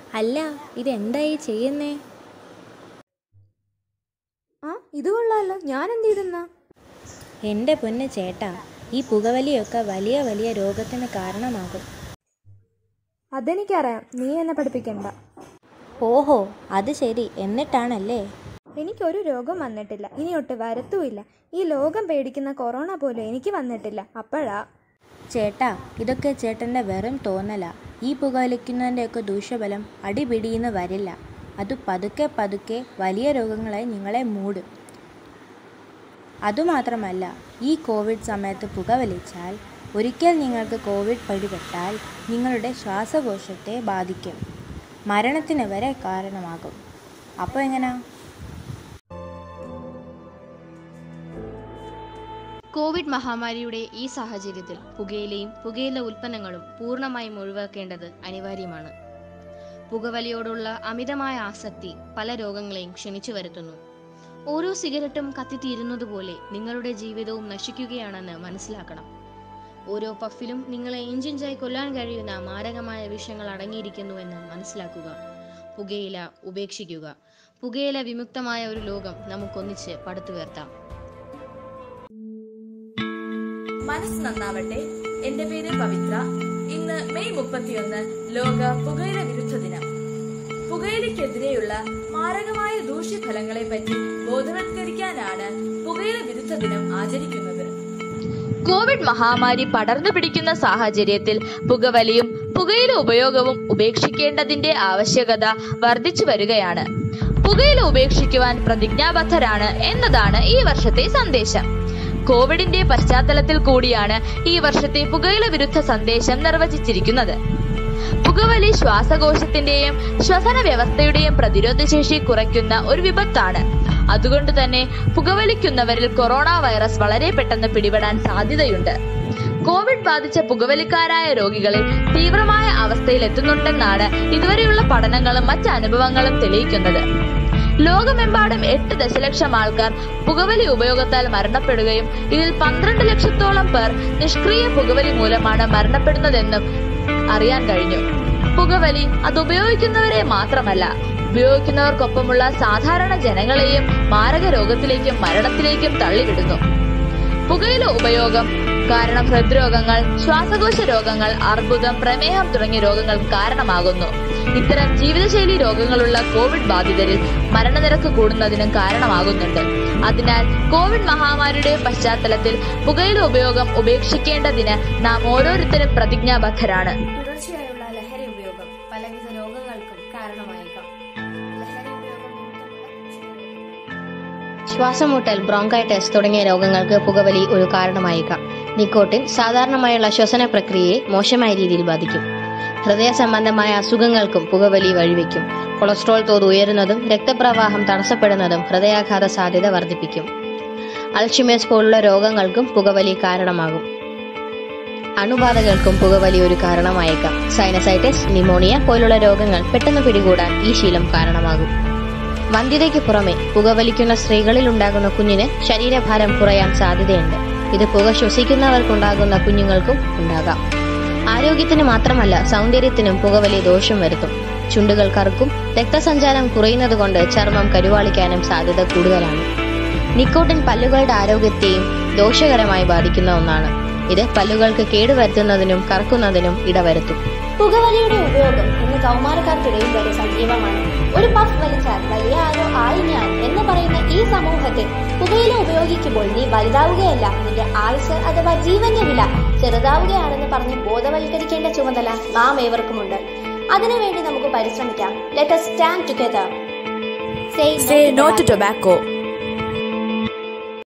അല്ല ഇതെന്തായി ചെയ്യുന്നേ ആ ഇത് കൊള്ളാമല്ലോ ഞാൻ എന്ത് ചെയ്തെന്നാ എൻ്റെ പൊന്ന് ചേട്ടാ ഈ പുകവലിയൊക്കെ വലിയ വലിയ രോഗത്തിന് കാരണമാകും അതെനിക്കറിയാം നീ എന്നെ പഠിപ്പിക്കണ്ട ഓഹോ അത് ശരി എന്നിട്ടാണല്ലേ എനിക്കൊരു രോഗം വന്നിട്ടില്ല ഇനി ഒട്ട് വരത്തുമില്ല ഈ ലോകം പേടിക്കുന്ന കൊറോണ പോലും എനിക്ക് വന്നിട്ടില്ല അപ്പോഴാ ചേട്ടാ ഇതൊക്കെ ചേട്ടൻ്റെ വെറും തോന്നലാ ഈ പുകവലിക്കുന്നതിൻ്റെയൊക്കെ ദൂഷ്യഫലം അടിപിടിയെന്ന് വരില്ല അത് പതുക്കെ പതുക്കെ വലിയ രോഗങ്ങളായി നിങ്ങളെ മൂടും അതുമാത്രമല്ല ഈ കോവിഡ് സമയത്ത് പുകവലിച്ചാൽ ഒരിക്കൽ നിങ്ങൾക്ക് കോവിഡ് പിടിപെട്ടാൽ നിങ്ങളുടെ ശ്വാസകോശത്തെ ബാധിക്കും മരണത്തിന് വരെ കാരണമാകും അപ്പോൾ എങ്ങനെയാ കോവിഡ് മഹാമാരിയുടെ ഈ സാഹചര്യത്തിൽ പുകയിലയും പുകയില ഉൽപ്പന്നങ്ങളും പൂർണ്ണമായും ഒഴിവാക്കേണ്ടത് അനിവാര്യമാണ് പുകവലിയോടുള്ള അമിതമായ ആസക്തി പല രോഗങ്ങളെയും ക്ഷണിച്ചു വരുത്തുന്നു ഓരോ സിഗരറ്റും കത്തിത്തീരുന്നതുപോലെ നിങ്ങളുടെ ജീവിതവും നശിക്കുകയാണെന്ന് മനസ്സിലാക്കണം ഓരോ പഫിലും നിങ്ങളെ ഇഞ്ചിഞ്ചായി കൊല്ലാൻ കഴിയുന്ന മാരകമായ വിഷയങ്ങൾ അടങ്ങിയിരിക്കുന്നുവെന്ന് മനസ്സിലാക്കുക പുകയില ഉപേക്ഷിക്കുക പുകയില വിമുക്തമായ ഒരു ലോകം നമുക്കൊന്നിച്ച് പടുത്തുയർത്താം മനസ്സ് നന്നാവട്ടെ എന്റെ പേര് പവിത്ര ഇന്ന് മെയ് മുപ്പത്തിയൊന്ന് ലോക പുകയില വിരുദ്ധ ദിനം പുകയിലയ്ക്കെതിരെയുള്ള മാരകമായ ദൂഷ്യഫലങ്ങളെ പറ്റി ബോധവൽക്കരിക്കാനാണ് പുകയില വിരുദ്ധ ദിനം ആചരിക്കുന്നത് കോവിഡ് മഹാമാരി പടർന്നു പിടിക്കുന്ന സാഹചര്യത്തിൽ പുകവലിയും പുകയില ഉപയോഗവും ഉപേക്ഷിക്കേണ്ടതിന്റെ ആവശ്യകത വർദ്ധിച്ചു വരികയാണ് പുകയില ഉപേക്ഷിക്കുവാൻ പ്രതിജ്ഞാബദ്ധരാണ് എന്നതാണ് ഈ വർഷത്തെ സന്ദേശം കോവിഡിന്റെ പശ്ചാത്തലത്തിൽ കൂടിയാണ് ഈ വർഷത്തെ പുകയില വിരുദ്ധ സന്ദേശം നിർവചിച്ചിരിക്കുന്നത് പുകവലി ശ്വാസകോശത്തിന്റെയും ശ്വസന വ്യവസ്ഥയുടെയും പ്രതിരോധശേഷി കുറയ്ക്കുന്ന ഒരു വിപത്താണ് അതുകൊണ്ട് തന്നെ പുകവലിക്കുന്നവരിൽ കൊറോണ വൈറസ് വളരെ പെട്ടെന്ന് പിടിപെടാൻ സാധ്യതയുണ്ട് കോവിഡ് ബാധിച്ച പുകവലിക്കാരായ രോഗികളിൽ തീവ്രമായ അവസ്ഥയിൽ എത്തുന്നുണ്ടെന്നാണ് ഇതുവരെയുള്ള പഠനങ്ങളും മറ്റ് അനുഭവങ്ങളും തെളിയിക്കുന്നത് ലോകമെമ്പാടും എട്ട് ദശലക്ഷം ആൾക്കാർ പുകവലി ഉപയോഗത്താൽ മരണപ്പെടുകയും ഇതിൽ പന്ത്രണ്ട് ലക്ഷത്തോളം പേർ നിഷ്ക്രിയ പുകവലി മൂലമാണ് മരണപ്പെടുന്നതെന്നും അറിയാൻ കഴിഞ്ഞു പുകവലി അത് ഉപയോഗിക്കുന്നവരെ മാത്രമല്ല ഉപയോഗിക്കുന്നവർക്കൊപ്പമുള്ള സാധാരണ ജനങ്ങളെയും മാരക രോഗത്തിലേക്കും മരണത്തിലേക്കും തള്ളിവിടുന്നു പുകയില ഉപയോഗം കാരണം ഹൃദ്രോഗങ്ങൾ ശ്വാസകോശ രോഗങ്ങൾ അർബുദം പ്രമേഹം തുടങ്ങിയ രോഗങ്ങൾക്ക് കാരണമാകുന്നു ഇത്തരം ജീവിതശൈലി രോഗങ്ങളുള്ള കോവിഡ് ബാധിതരിൽ മരണനിരക്ക് കൂടുന്നതിനും കാരണമാകുന്നുണ്ട് അതിനാൽ കോവിഡ് മഹാമാരിയുടെ പശ്ചാത്തലത്തിൽ പുകയില ഉപയോഗം ഉപേക്ഷിക്കേണ്ടതിന് നാം ഓരോരുത്തരും പ്രതിജ്ഞാബദ്ധരാണ് തുടർച്ചയായുള്ള ലഹരി ഉപയോഗം പലവിധ രോഗങ്ങൾക്കും കാരണമായേക്കാം ലഹരി ഉപയോഗം നിമിത്തമുള്ള ശ്വാസമുട്ടൽ ബ്രോങ്കൈറ്റിസ് തുടങ്ങിയ രോഗങ്ങൾക്ക് പുകവലി ഒരു കാരണമായേക്കാം നിക്കോട്ടിൻ സാധാരണമായുള്ള ശ്വസന പ്രക്രിയയെ മോശമായ രീതിയിൽ ബാധിക്കും ഹൃദയ സംബന്ധമായ അസുഖങ്ങൾക്കും പുകവലി വഴിവെക്കും കൊളസ്ട്രോൾ തോത് ഉയരുന്നതും രക്തപ്രവാഹം തടസ്സപ്പെടുന്നതും ഹൃദയാഘാത സാധ്യത വർദ്ധിപ്പിക്കും അൾഷിമേഴ്സ് പോലുള്ള രോഗങ്ങൾക്കും പുകവലി കാരണമാകും അണുബാധകൾക്കും പുകവലി ഒരു കാരണമായേക്കാം സൈനസൈറ്റിസ് നിമോണിയ പോലുള്ള രോഗങ്ങൾ പെട്ടെന്ന് പിടികൂടാൻ ഈ ശീലം കാരണമാകും വന്ധ്യതയ്ക്ക് പുറമെ പുകവലിക്കുന്ന സ്ത്രീകളിൽ ഉണ്ടാകുന്ന കുഞ്ഞിന് ശരീരഭാരം കുറയാൻ സാധ്യതയുണ്ട് ഇത് പുക ശ്വസിക്കുന്നവർക്കുണ്ടാകുന്ന കുഞ്ഞുങ്ങൾക്കും ഉണ്ടാകാം ആരോഗ്യത്തിന് മാത്രമല്ല സൗന്ദര്യത്തിനും പുകവലി ദോഷം വരുത്തും ചുണ്ടുകൾ കറുക്കും രക്തസഞ്ചാരം കുറയുന്നത് കൊണ്ട് ചർമ്മം കരുവാളിക്കാനും സാധ്യത കൂടുതലാണ് നിക്കോട്ടിൻ പല്ലുകളുടെ ആരോഗ്യത്തെയും ദോഷകരമായി ബാധിക്കുന്ന ഒന്നാണ് ഇത് പല്ലുകൾക്ക് കേടുവരുത്തുന്നതിനും കറക്കുന്നതിനും ഇടവരുത്തും പുകവലിയുടെ ഉപയോഗം ഇന്ന് കൗമാരക്കാർക്കിടയിൽ വരെ സജീവമാണ് ഒരു പഫ് വലിച്ചാൽ വലിയ ആരോ ആയി ഞാൻ എന്ന് പറയുന്ന ഈ സമൂഹത്തിൽ പുകയില ഉപയോഗിക്കുമ്പോൾ നീ വലുതാവുകയല്ല നിന്റെ ആയുസ് അഥവാ ജീവന്റെ വില ചെറുതാവുകയാണെന്ന് പറഞ്ഞ് ബോധവൽക്കരിക്കേണ്ട ചുമതല നാം ഏവർക്കുമുണ്ട് അതിനുവേണ്ടി നമുക്ക് പരിശ്രമിക്കാം let us stand together Say no to tobacco.